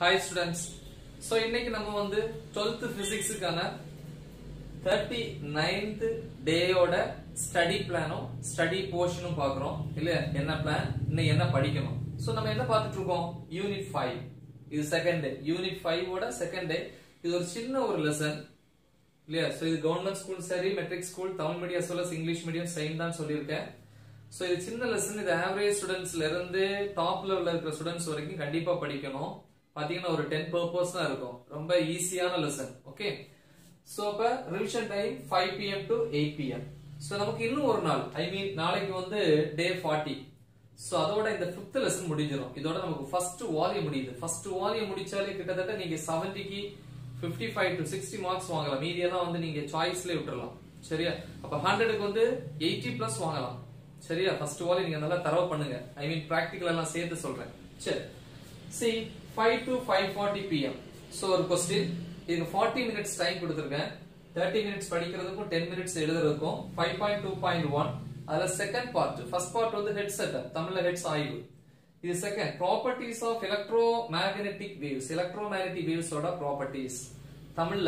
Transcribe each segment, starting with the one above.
hi students so இன்னைக்கு நம்ம வந்து டுவெல்த் பிசிக்ஸுக்கான தேர்ட்டி நைன்த் டேயோட ஸ்டடி பிளானும் ஸ்டடி போர்ஷனும் பார்க்குறோம் இல்ல என்ன பிளான் இன்னும் என்ன படிக்கணும் ஸோ நம்ம என்ன பார்த்துட்டு இருக்கோம் யூனிட் ஃபைவ் இது செகண்ட் டே யூனிட் ஃபைவோட செகண்ட் டே இது ஒரு சின்ன ஒரு லெசன் இல்லையா ஸோ இது கவர்மெண்ட் ஸ்கூல் சரி matric school Tamil medium as well as English medium same தான் சொல்லியிருக்கேன் ஸோ இது சின்ன லெசன் இது ஆவரேஜ் ஸ்டூடெண்ட்ஸ்ல இருந்து டாப் லெவல்ல இருக்கிற ஸ்டூடெண்ட்ஸ் வரைக்கும் கண்டிப்பா படிக்கணும் பாத்தீங்கன்னா ஒரு டென் பர்பஸ் தான் இருக்கும் ரொம்ப ஈஸியான லெசன் ஓகே ஸோ அப்ப revision time five PM to eight PM so நமக்கு இன்னும் ஒரு நாள் ஐ மீன் நாளைக்கு வந்து டே ஃபார்ட்டி ஸோ அதோட இந்த ஃபிஃப்த் லெசன் முடிஞ்சிடும் இதோட நமக்கு ஃபர்ஸ்ட் வால்யூம் முடியுது ஃபர்ஸ்ட் வால்யூம் முடிச்சாலே கிட்டத்தட்ட நீங்க செவன்டிக்கு fifty five to sixty marks வாங்கலாம் மீதியெல்லாம் வந்து நீங்க சாய்ஸ்ல விட்டுறலாம் சரியா அப்ப ஹண்ட்ரடுக்கு வந்து எயிட்டி பிளஸ் வாங்கலாம் சரியா ஃபர்ஸ்ட் வால்யூம் நீங்க நல்லா தரவு பண்ணுங்க ஐ மீன் பிராக்டிகல் எல்லாம் சேர்த்து சொல்றேன் சரி see five to five forty PM so ஒரு கொஸ்டின் இதுக்கு ஃபார்ட்டி மினிட்ஸ் டைம் கொடுத்துருக்கேன் தேர்ட்டி மினிட்ஸ் படிக்கிறதுக்கும் டென் மினிட்ஸ் எழுதுறதுக்கும் five point two point one அதுல செகண்ட் பார்ட் ஃபர்ஸ்ட் பார்ட் வந்து ஹெட் செட்டப் தமிழ்ல ஹெட்ஸ் ஆய்வு இது second properties of electromagnetic waves electromagnetic வேவ்ஸோட ப்ராப்பர்ட்டிஸ் தமிழ்ல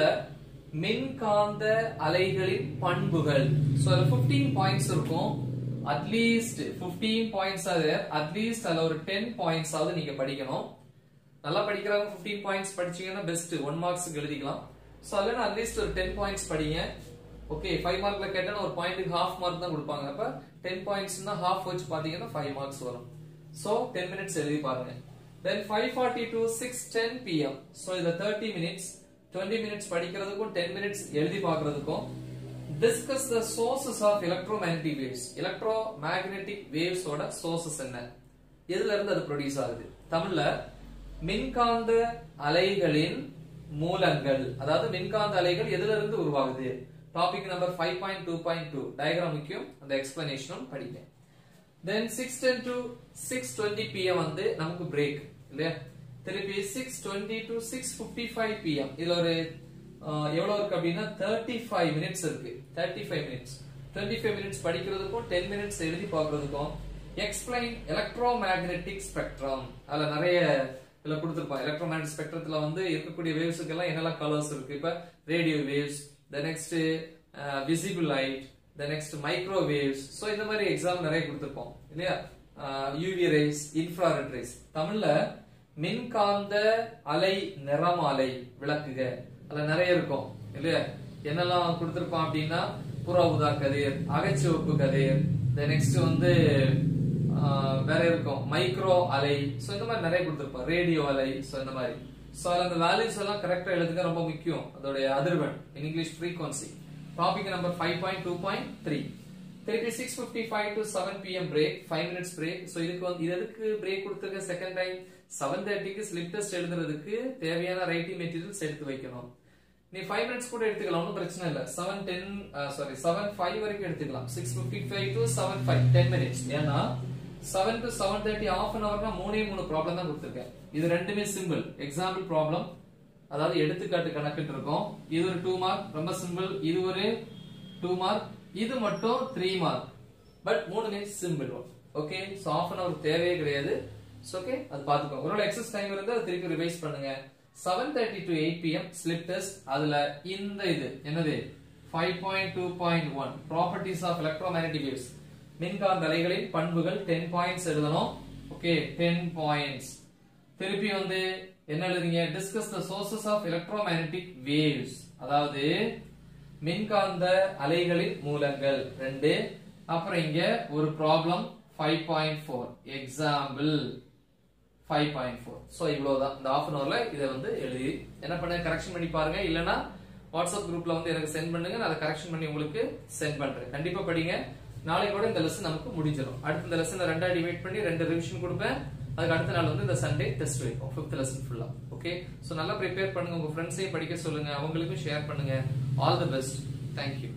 மின்காந்த அலைகளின் பண்புகள் ஸோ அதுல ஃபிஃப்டீன் பாயிண்ட்ஸ் இருக்கும் அட்லீஸ்ட் ஃபிஃப்டீன் பாயிண்ட்ஸ் அது அட்லீஸ்ட் அதுல ஒரு டென் பாயிண்ட்ஸ் ஆவது நீங்க படிக்கணும் நல்லா படிக்கிறவங்க ஃபிஃப்டீன் பாயிண்ட்ஸ் படிச்சீங்கன்னா பெஸ்ட் ஒன் மார்க்ஸ்க்கு எழுதிக்கலாம் ஸோ அதில் அட்லீஸ்ட் ஒரு டென் பாயிண்ட்ஸ் படிங்க ஓகே ஃபைவ் மார்க்ல கேட்டா ஒரு பாயிண்ட்டுக்கு ஹாஃப் மார்க் தான் கொடுப்பாங்க அப்ப டென் பாயிண்ட்ஸ் ஹாஃப் வச்சு பாத்தீங்கன்னா ஃபைவ் மார்க்ஸ் வரும் ஸோ டென் மினிட்ஸ் எழுதி பாருங்க then five forty to six ten PM so இதுல தேர்ட்டி மினிட்ஸ் டுவெண்ட்டி மினிட்ஸ் படிக்கிறதுக்கும் டென் மினிட்ஸ் எழுதி பார்க்கறதுக்கும் discuss the sources of electromagnetic waves electromagnetic வேவ்ஸோட சோர்சஸ் என்ன எதுல இருந்து அது ப்ரொடியூஸ் ஆகுது தமிழ்ல மின்காந்த அலைகளின் மூலங்கள் அதாவது மின்காந்த அலைகள் எதுல இருந்து உருவாகுது topic number five point two point two diagram முக்கியம் அந்த எக்ஸ்பிளனேஷனும் படிப்பேன் then six ten to six twenty PM வந்து நமக்கு பிரேக் இல்லையா திருப்பி six twenty to six fifty five PM இதுல ஒரு ஆஹ், எவ்வளவு இருக்கு அப்படின்னா தேர்ட்டி ஃபைவ் மினிட்ஸ் இருக்கு thirty five minutes twenty five minutes படிக்கிறதுக்கும் டென் மினிட்ஸ் எழுதி பார்க்கறதுக்கும் எக்ஸ்பிளைன் எலக்ட்ரோ மேக்னெட்டிக் ஸ்பெக்ட்ரம் அதுல நிறைய இதுல கொடுத்துருப்பாங்க எலக்ட்ரோ மேக்னெட்டிக் ஸ்பெக்ட்ரத்துல வந்து இருக்கக்கூடிய வேவ்ஸுக்கு எல்லாம் என்னெல்லாம் கலர்ஸ் இருக்கு இப்ப radio waves the next visible light the next microwaves so இந்த மாதிரி எக்ஸாம் நிறைய கொடுத்துருப்போம் இல்லையா யூவி ரேஸ் இன்ஃப்ராரெட் ரேஸ் தமிழ்ல மின்காந்த அலை நிறமாலை விளக்குக அதுல நிறைய இருக்கும் இல்லையா என்னெல்லாம் கொடுத்திருப்பான் அப்படின்னா புற ஊதா கதிர் அகச்சிவப்பு கதிர் நெக்ஸ்ட் வந்து ஆஹ், வேற இருக்கும் மைக்ரோ அலை சோ இந்த மாதிரி நிறைய கொடுத்திருப்பான் ரேடியோ அலை சோ இந்த மாதிரி சோ அதுல அந்த வேல்யூஸ் எல்லாம் கரெக்டா எழுதுங்க ரொம்ப முக்கியம் அதோடைய அதிர்வெண் in English frequency topic number five point two point three திருப்பி six fifty five to seven PM break five minutes break so இதுக்கு வந்து இது எதுக்கு பிரேக் கொடுத்துருக்க செகண்ட் டைம் செவன் தேர்ட்டிக்கு ஸ்லிப் டெஸ்ட் எழுதுறதுக்கு தேவையான ரைட்டிங் மெட்டீரியல்ஸ் எடுத்து வைக்கணும் நீ ஃபைவ் மினிட்ஸ் கூட எடுத்துக்கலாம் ஒன்றும் பிரச்சனை இல்லை seven ten sorry seven five வரைக்கும் எடுத்துக்கலாம் six fifty five to seven five ten minutes ஏன்னா seven to seven thirty half an ஹவர்னா மூணே மூணு ப்ராப்ளம் தான் கொடுத்துருக்கேன் இது ரெண்டுமே சிம்பிள் எக்ஸாம்பிள் ப்ராப்ளம் அதாவது எடுத்துக்காட்டு கணக்குன்னு இருக்கும் இது ஒரு டூ மார்க் ரொம்ப சிம்பிள் இது ஒரு டூ மார்க் இது மட்டும் த்ரீ மார்க் பட் மூணுமே simple one okay so half an hour தேவையே கிடையாது ஓகே அது பார்த்துக்கோங்க ஒருவேளை எக்ஸஸ் டைம் இருந்தா அதை திருப்பி ரிவைஸ் பண்ணுங்க seven thirty to eight PM slip test அதுல இந்த இது என்னது five point two point one properties of electromagnetic waves மின்காந்த அலைகளின் பண்புகள் டென் பாயிண்ட்ஸ் எழுதணும் ஓகே டென் பாயிண்ட்ஸ் திருப்பி வந்து என்ன எழுதுங்க discuss the sources of electromagnetic waves அதாவது மின்காந்த அலைகளின் மூலங்கள் ரெண்டு அப்புறம் இங்க ஒரு problem five point four example five point four so இவ்வளவுதான் இந்த ஆஃப் அன் ஹவர்ல இதை வந்து எழுதி என்ன பண்ண கரெக்ஷன் பண்ணி பாருங்க இல்லனா வாட்ஸ்அப் குரூப்ல வந்து எனக்கு சென்ட் பண்ணுங்க நான் அதை கரெக்ஷன் பண்ணி உங்களுக்கு சென்ட் பண்றேன் கண்டிப்பா படிங்க நாளைக்கு கூட இந்த லெசன் நமக்கு முடிஞ்சிடும் அடுத்த இந்த லெசன் ரெண்டா டிவைட் பண்ணி ரெண்டு ரிவிஷன் கொடுப்பேன் அதுக்கு அடுத்த நாள் வந்து இந்த சண்டே டெஸ்ட் வைப்போம் ஃபிஃப்த் லெசன் ஃபுல்லா ஓகே ஸோ நல்லா ப்ரிப்பேர் பண்ணுங்க உங்க ஃப்ரெண்ட்ஸையும் படிக்க சொல்லுங்க அவங்களுக்கும் ஷேர் பண்ணுங்க ஆல் தி பெஸ்ட் தேங்க்யூ